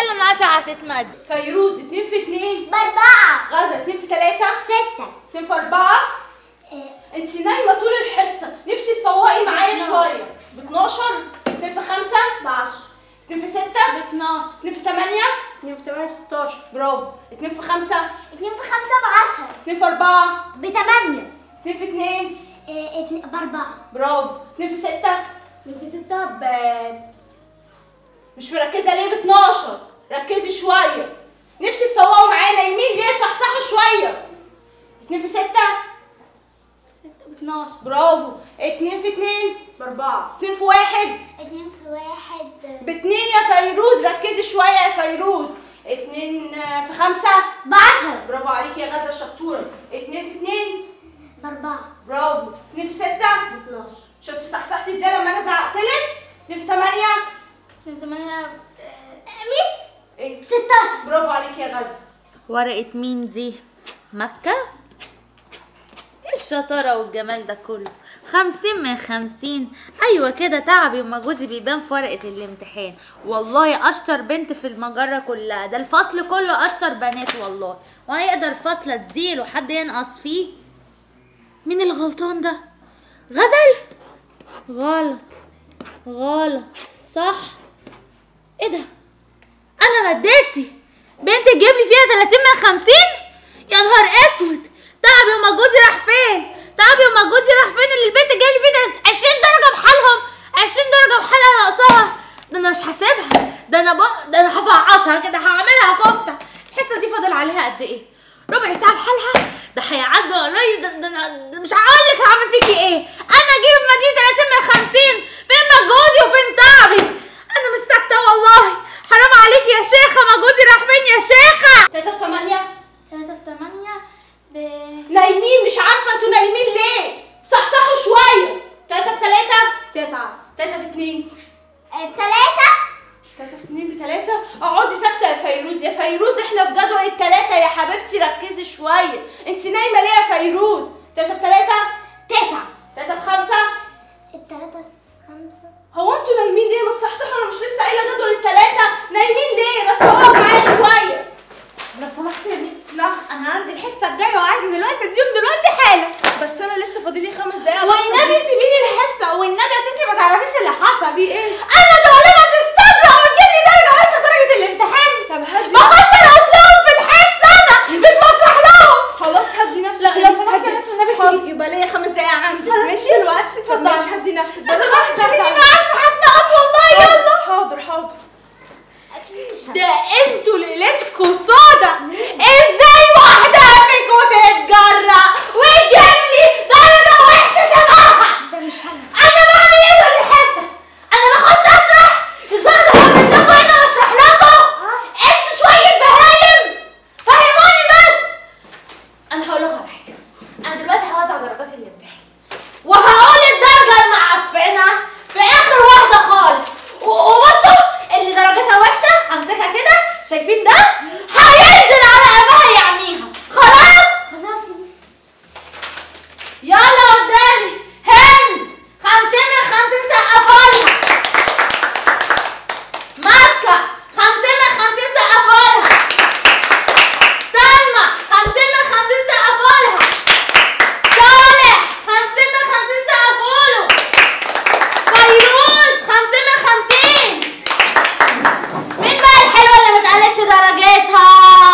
يلا العشاء هتتمد فيروز اتنين في اتنين بأربعة غزة اتنين في تلاتة ستة اتنين في أربعة إيه، انت نايمة طول الحصة نفسي تفوقي معايا باتناشر. شوية ب 12 اتنين في خمسة بعشرة اتنين في ستة باتناشر اتنين في تمانية اتنين في تمانية ستاشر برافو اتنين في خمسة اتنين في خمسة بعشرة اتنين في أربعة بتمانية اتنين في اتنين إيه، اتنين بأربعة برافو اتنين في ستة اتنين في ستة ب مش مركزة ليه ب 12 ركزي شوية نفسي تفوقوا معايا نايمين ليه صحصحوا شوية اتنين في ستة ستة باتناشر برافو اتنين في اتنين بأربعة اتنين في واحد اتنين في واحد باتنين يا فيروز ركزي شوية يا فيروز اتنين آه، في خمسة بعشرة برافو عليكي يا غزة شطورة اتنين في اتنين بأربعة برافو اتنين في ستة باتناشر شفتي صحصحتي ازاي لما انا زعقتلك اتنين في تمانية اتنين في تمانية ميس ايه ستاشر برافو عليكي يا غزة ورقة مين دي مكة ايه الشطارة والجمال ده كله خمسين من خمسين ايوه كده تعبي ومجهودي بيبان في ورقة الامتحان والله اشطر بنت في المجرة كلها ده الفصل كله اشطر بنات والله وهيقدر فصل اديله حد ينقص فيه مين الغلطان ده غزل غلط غلط صح ايه ده انا مديتي بنت تجيب لي فيها 30 من 50 يا نهار اسود تعبي ومجهودي راح فين تعبي ومجهودي راح فين اللي البنت جايه لي فيه 20 درجه بحالهم 20 درجه بحالها ناقصاها ده انا مش هسيبها ده انا بق... ده انا هفعصها كده هعملها كفته الحصه دي فاضل عليها قد ايه ربع ساعه بحالها ده هيعدوا عليا ده, ده, أنا- ده مش هقول لك هعمل فيكي ايه انا اجيب مدينه 30 من 50 فين مجهودي وفين تعبي انا مش ساكته والله حرام عليكي يا شيخه مجهودي راح فين يا شيخه تلاتة في تمانية تلاتة في تمانية ب نايمين مش عارفة انتوا نايمين ليه صحصحوا شوية تلاتة في تلاتة تسعة تلاتة في اتنين تلاتة تلاتة في اتنين بتلاتة اقعدي ساكتة يا فيروز يا فيروز احنا في جدول التلاتة يا حبيبتي ركزي شوية انت نايمة ليه يا فيروز تلاتة في تلاتة تسعة تلاتة في خمسة التلاتة في خمسة هو انتوا نايمين ليه ما تصحصحوا انا مش لسه قايلة جدول التلاتة نايمين ليه ما تفوقوا معايا شوية لو سمحت يا ميس لا انا عندي الحصه الجايه وعايزه دلوقتي اديهم دلوقتي حالا بس انا لسه فاضل لي خمس دقايق على والنبي الحصة دي. سيبيني الحصه والنبي يا ستي ما تعرفيش اللي حصل في ايه انا ظالمه تستجرأ وتجيب لي درجه وحشه درجه الامتحان طب هدي بخش ارقص لهم في الحصه انا مش بشرح لهم خلاص هدي نفسك لا، لو بس سمحتي هدي. يا ناس والنبي حاضر، سيبيني. يبقى ليا خمس دقايق عندك خلاص، ماشي سيبيني. الوقت اتفضلي. ماشي هدي نفسك لو بس سمحتي هسرد سيبيني عليك. بقى عشان هتنقط والله يلا حاضر حاضر ده انتوا ليلتكوا سودا ازاي واحدة فيكوا تتجرأ وتجيب لي درجة وحشة شبهها ده مش انا انا بعمل ايه في الحصة انا بخش اشرح مش برضه هقعد لكم هنا واشرح لكم انتوا شوية بهايم فهموني بس انا هقول لكم على حاجة انا دلوقتي هوزع درجات الامتحان وهقول الدرجة المعفنة في آخر واحدة خالص و- وبصوا اللي درجتها وحشة همسكها كده شايفين ده؟ هينزل على أباها يعميها خلاص؟ خلاص يا ميس يلا قدامي هند خمسين من خمسين سقفولها مكة خمسين من خمسين سقفولها سلمى خمسين من خمسين سقفولها صالح خمسين من خمسين سقفوله فيروز خمسين من خمسين مين بقى الحلوة اللي متقالتش درجتها؟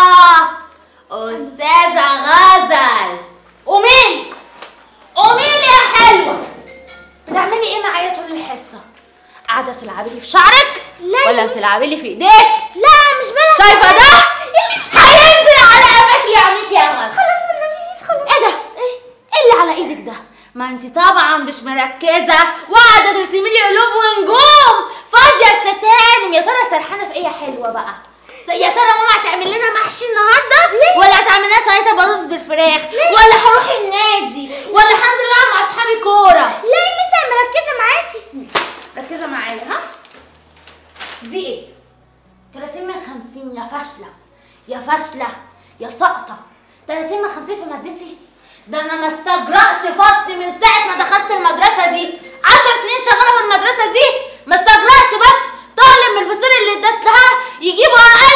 أستاذة غزل قوميلي قوميلي يا حلوة بتعملي ايه معايا طول الحصة؟ قاعدة بتلعبي لي في شعرك؟ لا يا ولا مس. بتلعبي لي في ايديك؟ لا مش بلعب شايفة ده؟ هينزل على قفاك يعميك يا غزل خلاص والنبي يا ميس خلاص ايه ده؟ ايه اللي على ايدك ده؟ ما انت طبعا مش مركزة وقاعدة ترسمي لي قلوب ونجوم فاضية الست هانم يا ترى سرحانة في ايه يا حلوة بقى؟ يا ترى ماما هتعمل لنا محشي النهارده ولا هتعمل لنا سلطه بطاطس بالفراخ ولا هروح النادي ولا هنزل العب مع اصحابي كوره لا يا ميس انا مركزة معاكي ركزي معايا ها دي ايه 30 من 50 يا فاشله يا فاشله يا ساقطه 30 من 50 في مادتي ده انا ما استجرأش فصل من ساعه ما دخلت المدرسه دي 10 سنين شغاله في المدرسه دي ما استجرأش بس طالب من الفصول اللي اديتها يجيبوا اقل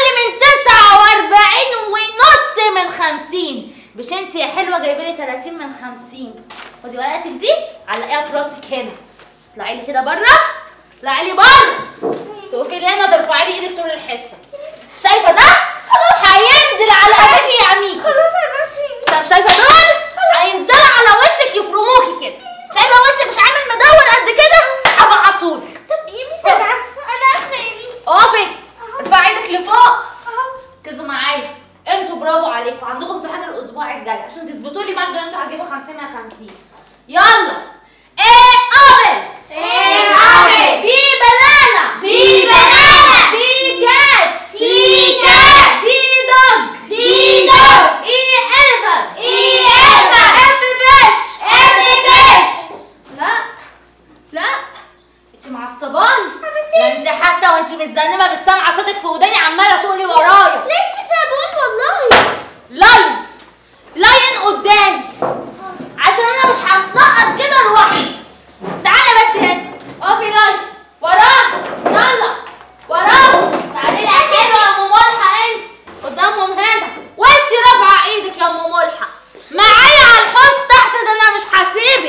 مكانك هنا اطلعي لي كده بره اطلعي لي بره تقفي لي هنا ترفعي لي ايدك طول الحصه شايفه ده هينزل على قفاكي يعميكي خلاص يا ميس في طب شايفه دول هينزلوا على وشك يفرموكي كده شايفه وشك مش عامل مدور قد كده ابعصولك طب يا ميس انا اسفه انا اسفه يا ميس اقفي ارفعي ايدك لفوق اهو ركزوا معايا انتوا برافو عليكم عندكم امتحان الاسبوع الجاي عشان تثبتوا لي برضه انتوا هتجيبوا 50 من 50 يلا ايه ابل ايه ابل؟ بي بنانا بي بنانا. سي كات سي كات. دي دوج دي دوج. اي الفا اي elephant. اف فيش اف فيش. لا لا انت معصباني عملت لا انت حتى وانت متذنبه بالسمع صوتك في وداني عماله تقولي ورايا ليه يا ميس انا بقول والله لاين لاين قدامي عشان انا مش هتنقط كده لوحدي تعالي يا بنت هنا اقفي لاين وراها يلا وراها تعالي لي يا حلوه يا ام ملحق انت قدامهم هنا وانت رافعه ايدك يا ام ملحق معايا على الحوش تحت ده انا مش هسيبك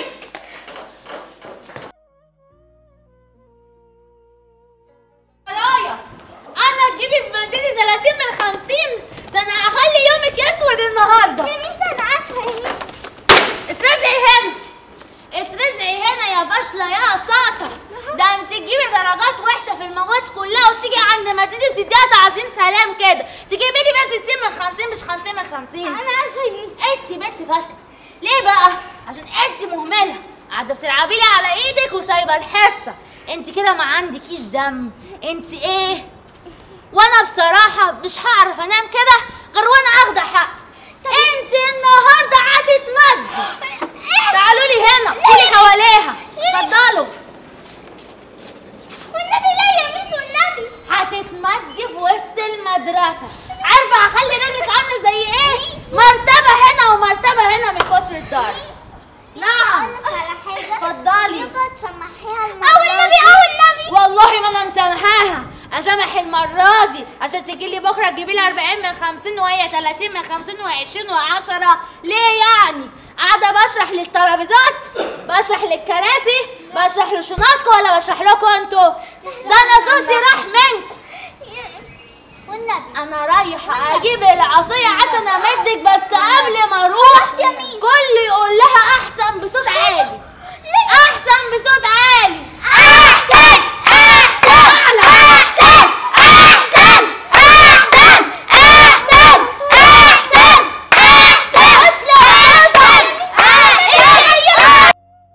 ورايا انا تجيبي في مادتي 30 من 50 ده انا هخلي يومك اسود النهارده يا ميس انا اسفه يا ميس اترزعي هنا اترزعي هنا يا فاشله يا ساطر ده انت تجيبي درجات وحشه في المواد كلها وتيجي عند مادتي تديها تعظيم سلام كده تجيبي لي بس 60 من 50 مش 50 من 50 انا اسفه يا ميس انت بنت فاشله ليه بقى عشان انت مهمله قاعده بتلعبي لي على ايدك وسايبه الحصه انت كده ما عندكيش دم انت ايه وانا بصراحه مش هعرف انام كده غير وانا اخده حق انت النهارده هتتمدي تعالوا لي هنا قولي حواليها اتفضلوا والنبي لا يا ميس والنبي هتتمدي في وسط المدرسة عارفة هخلي رجلك عاملة زي ايه؟ مرتبة هنا ومرتبة هنا من كتر الضرب نعم اقول لك على حاجه اتفضلي ينفع تسمحيها او النبي او النبي والله ما انا مسامحاها اسامح المرة دي عشان تجي لي بكره تجيبي لي 40 من 50 وهي 30 من 50 و20 و10 ليه يعني؟ قاعدة بشرح للترابيزات بشرح للكراسي بشرح لشنطكم ولا بشرح لكم انتوا؟ ده انا صوتي راح منكم والنبي انا رايحه اجيب العصايه عشان امدك بس قبل ما اروح خلاص يا مين. كل يقول لها احسن بصوت عالي احسن بصوت عالي احسن احسن أعلى. احسن احسن احسن احسن احسن احسن احسن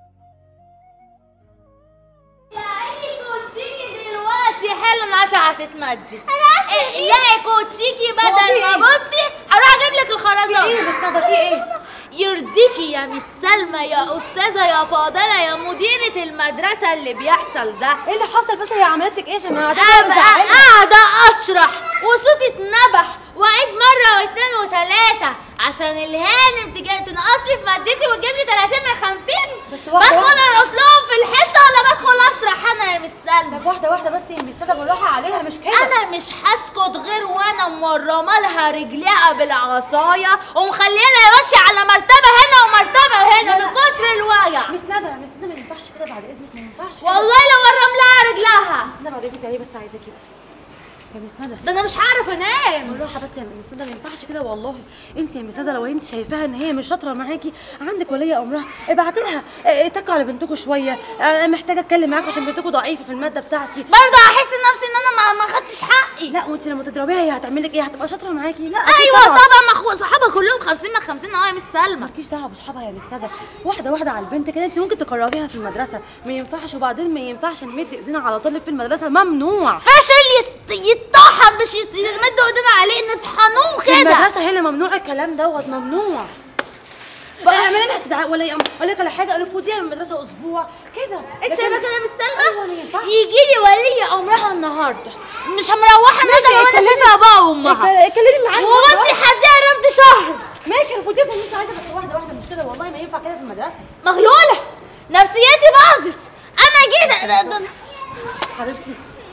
لاقي كوتشيكي دلوقتي حالا عشان هتتمدي انا اسفه إيه، لاقي كوتشيكي بدل ما بصي هروح اجيب لك الخرزانه بس ده في ايه؟ يرضيكي يا مس سلمى يا استاذه يا فاضله يا مديره المدرسه اللي بيحصل ده ايه اللي حصل بس هي عملت لك ايه عشان انا ابقى قاعده اشرح وصوتي اتنبح واعيد مره واثنين وثلاثه عشان الهانم تجي تنقص لي في مادتي وتجيب لي 30 من 50 بس واحدة بدخل ارقص لهم في الحصه ولا بدخل اشرح انا يا مس سلمى طب واحده واحده بس يا مستر بالراحه عليها مش كده انا مش هسكت غير وانا مرمه لها رجليها بالعصايه ومخليها ماشيه على مرتبه هنا ومرتبه هنا من كتر الوجع مس ندى مس ندى ما ينفعش كده بعد اذنك ما ينفعش كده. والله لو ورم لها رجلها مس ندى بعد اذنك يعني بس عايزاكي بس يا مس ندى ده انا مش هعرف انام بالراحه بس يا مس ندى ما ينفعش كده والله انت يا مس ندى لو انت شايفاها ان هي مش شاطره معاكي عندك ولي امرها ابعتي لها اه، اتكوا على بنتكم شويه انا محتاجه اتكلم معاكم عشان بنتكم ضعيفه في الماده بتاعتي برضه هحس نفسي ان انا ما ما خدتش حقي لا وانت لما تضربيها هي هتعمل لك ايه هتبقى شاطره معاكي لا ايوه طبعا ما اخو صحابها كلهم 50 من 50 اهو يا مس سلمى مالكيش دعوه باصحابها يا مس ندى واحده واحده على البنت كده انت ممكن تكرهيها في المدرسه ما ينفعش وبعدين ما ينفعش نمد ايدينا على طالب في المدرسه ممنوع فاشل يت- يتطحن مش يت- يتمد ايدينا عليه نطحنوه في كده المدرسه هنا ممنوع الكلام دوت ممنوع بقى اعملي لها استدعاء ولا يقوم اقول لك على حاجه انا فوتيها من المدرسه اسبوع كده انت شايفه كده يا مس أيوة، ما سلمى ينفعش. يجي لي ولي امرها النهارده مش مروحه ماشي، النهارده وانا اتكلمي- شايفه ابوها وامها اتكلمي معايا وبصي هديها رفد شهر ماشي انا فوتيها زي ما انت عايزه بس واحده واحده مش كده والله ما ينفع كده في المدرسه مغلوله نفسيتي باظت انا جيت ده- ده- حبيبتي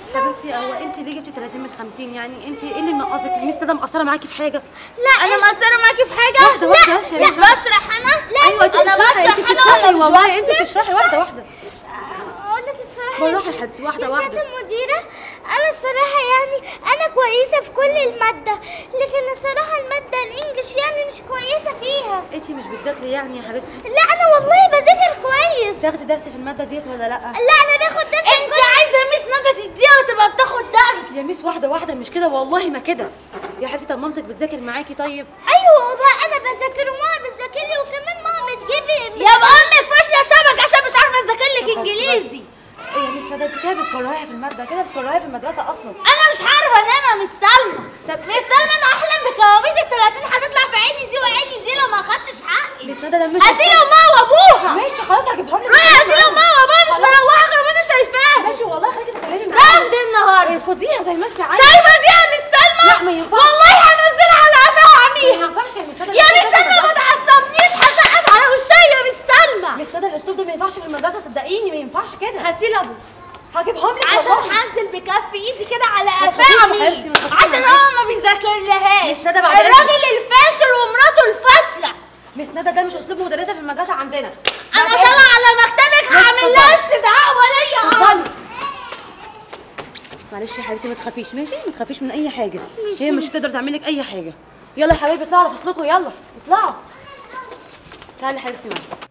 طب انت هو انت ليه جبتي 30 من 50 يعني انت ايه اللي منقصك الميس ده مقصره معاكي في حاجه لا انا مقصره معاكي في حاجه واحدة واحدة بس يا مش مش بشرح انا ايوه انت انا بتشرحي بشرح انت انا بتشرحي ولا مش والله انت بشرح؟ بتشرحي واحده واحده اقول لك الصراحه بالراحة يا يا حبيبتي، واحدة يا واحدة. سيادة المديرة انا الصراحة يعني انا كويسة في كل المادة لكن الصراحة المادة الانجليش يعني مش كويسة فيها انت مش بتذاكري يعني يا حبيبتي لا انا والله بذاكر كويس تاخدي درس في الماده ديت ولا لا لا انا باخد درس انت عايزه ميس ندى تديها وتبقى بتاخد درس يا ميس واحده واحده مش كده والله ما كده يا حبيبتي طب مامتك بتذاكر معاكي طيب ايوه والله انا بذاكر وماما بتذاكر لي وكمان ماما بتجيب يا امك فاشله شبك عشان مش عارفه اذاكر لك انجليزي ايه يا ميس ندى انت كده بتكرهيها في الماده كده بتكرهيها في المدرسه اصلا انا مش عارفه انام يا مس سلمى طب- مس سلمى انا احلم بكوابيس ال 30 هتطلع في عيني دي وعيني دي لو ما خدتش حقي ميس ندى ده مش هاتي لي امها وابوها ماشي خلاص هجيبهم لك روحي هاتي لي امها وابوها مش خلاص. مروحه غير ما انا شايفاها ماشي والله خليكي تتكلمي معايا رفض النهارده ارفضيها زي ما انت عايزه سايبه دي يا مس سلمى لا، ما ينفعش. والله هنزلها على قفاها ما وعميها ينفعش يا ميس ندى يا مس سلمى ما تعصبنيش هسقف على وشها يا مس سلمى ميس ندى الاسلوب ده ما ينفعش في المدرسه صدقيني ما ينفعش كده هاتي لي ابوها هجيبهم لك عشان والله. هنزل بكف ايدي كده على تخافيش يا قفاها حبيبتي، مين ما تخافيش عشان معاكي. هو ما بيذاكر لهاش مش ندى بعد الراجل الفاشل ومراته الفاشله ميس ندى ده مش اسلوب مدرسه في المدرسه عندنا انا بعد طالعه على مكتبك ماشي، هعمل لها اتفضلي. استدعاء ولي امر اتفضلي معلش يا حبيبتي ما تخافيش ماشي ما تخافيش من اي حاجه هي مش هتقدر تعمل لك اي حاجه يلا يا حبايبي اطلعوا على فصلكم يلا اطلعوا تعالي يا حبيبتي معايا